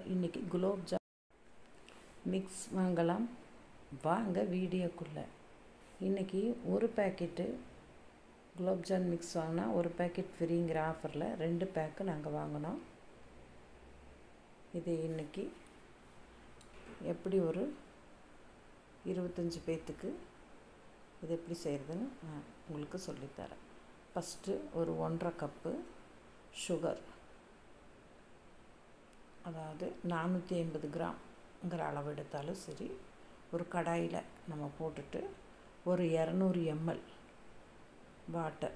இன்றைக்கி gulab jam mix வாங்கலாம் வாங்க வீடியோக்குள்ளே இன்றைக்கி ஒரு பேக்கெட்டு குலோப்ஜான் மிக்ஸ் வாங்கினா ஒரு பேக்கெட் ஃப்ரீங்கிற ஆஃபரில் ரெண்டு பேக்கு நாங்கள் வாங்கினோம் இது இன்றைக்கி எப்படி ஒரு இருபத்தஞ்சி பேர்த்துக்கு இது எப்படி செய்கிறதுன்னு நான் உங்களுக்கு சொல்லித்தரேன் ஃபஸ்ட்டு ஒரு ஒன்றரை கப்பு சுகர் அதாவது நானூற்றி ஐம்பது கிராம்ங்கிற அளவு எடுத்தாலும் சரி ஒரு கடாயில் நம்ம போட்டுட்டு ஒரு இரநூறு எம்எல் வாட்டர்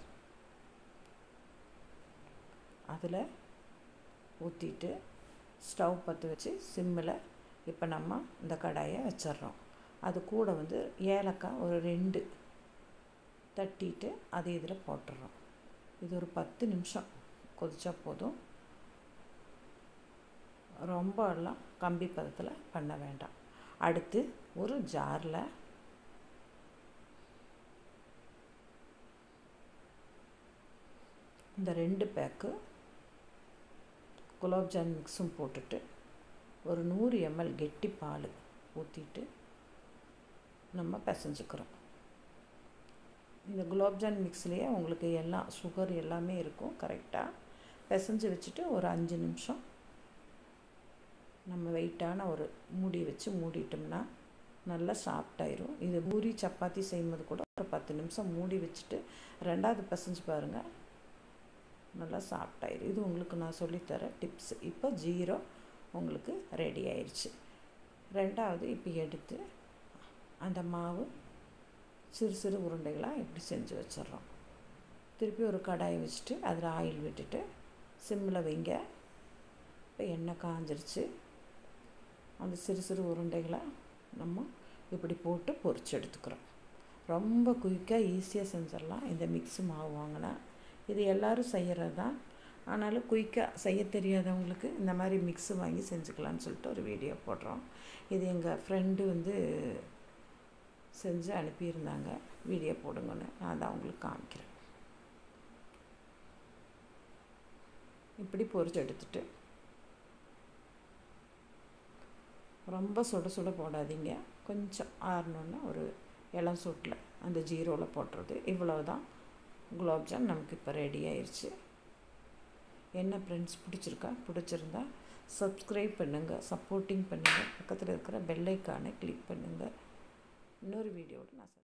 அதில் ஊற்றிட்டு ஸ்டவ் பற்ற வச்சு சிம்மில் இப்போ நம்ம இந்த கடாயை வச்சிட்றோம் அது கூட வந்து ஏலக்காய் ஒரு ரெண்டு தட்டிட்டு அதை இதில் போட்டுடுறோம் இது ஒரு பத்து நிமிஷம் கொதிச்சா போதும் ரொம்ப எல்லாம் கம்பி பதத்தில் பண்ண வேண்டாம் அடுத்து ஒரு ஜாரில் இந்த ரெண்டு பேக்கு குலோப்ஜான் மிக்ஸும் போட்டுட்டு ஒரு நூறு எம்எல் கெட்டி பால் ஊற்றிட்டு நம்ம பிசைஞ்சுக்கிறோம் இந்த குலோப்ஜான் மிக்ஸ்லேயே உங்களுக்கு எல்லாம் சுகர் எல்லாமே இருக்கும் கரெக்டாக பிசைஞ்சு வச்சுட்டு ஒரு அஞ்சு நிமிஷம் நம்ம வெயிட்டான ஒரு மூடி வச்சு மூடிட்டோம்னா நல்லா சாஃப்டாயிரும் இது பூரி சப்பாத்தி செய்யும்போது கூட ஒரு பத்து நிமிஷம் மூடி வச்சுட்டு ரெண்டாவது பிசைஞ்சு பாருங்கள் நல்லா சாஃப்டாயிரும் இது உங்களுக்கு நான் சொல்லித்தரேன் டிப்ஸ் இப்போ ஜீரோ உங்களுக்கு ரெடி ஆயிடுச்சு ரெண்டாவது இப்போ எடுத்து அந்த மாவு சிறு சிறு உருண்டைகளாக இப்படி செஞ்சு வச்சிட்றோம் திருப்பி ஒரு கடாயை வச்சுட்டு அதில் ஆயில் விட்டுட்டு சிம்மில் வைங்க இப்போ எண்ணெய் காஞ்சிருச்சு அந்த சிறு சிறு உருண்டைகளை நம்ம இப்படி போட்டு பொரிச்சு எடுத்துக்கிறோம் ரொம்ப குயிக்காக ஈஸியாக செஞ்சிடலாம் இந்த மிக்ஸு மாவு வாங்கினா இது எல்லோரும் செய்கிறது தான் ஆனாலும் குயிக்காக செய்ய தெரியாதவங்களுக்கு இந்த மாதிரி மிக்ஸு வாங்கி செஞ்சுக்கலான்னு சொல்லிட்டு ஒரு வீடியோ போடுறோம் இது எங்கள் ஃப்ரெண்டு வந்து செஞ்சு அனுப்பியிருந்தாங்க வீடியோ போடுங்கன்னு நான் அதை அவங்களுக்கு காமிக்கிறேன் இப்படி பொரிச்சு எடுத்துட்டு ரொம்ப சுட சுட போடாதீங்க கொஞ்சம் ஆறணுன்னா ஒரு இளம் சூட்டில் அந்த ஜீரோவில் போட்டுறது இவ்வளோ தான் குலோப்ஜாம் நமக்கு இப்போ ரெடி ஆயிடுச்சு என்ன ஃப்ரெண்ட்ஸ் பிடிச்சிருக்கா பிடிச்சிருந்தா சப்ஸ்கிரைப் பண்ணுங்கள் சப்போர்ட்டிங் பண்ணுங்கள் பக்கத்தில் இருக்கிற பெல்லைக்கானை கிளிக் பண்ணுங்கள் இன்னொரு வீடியோவில் நான்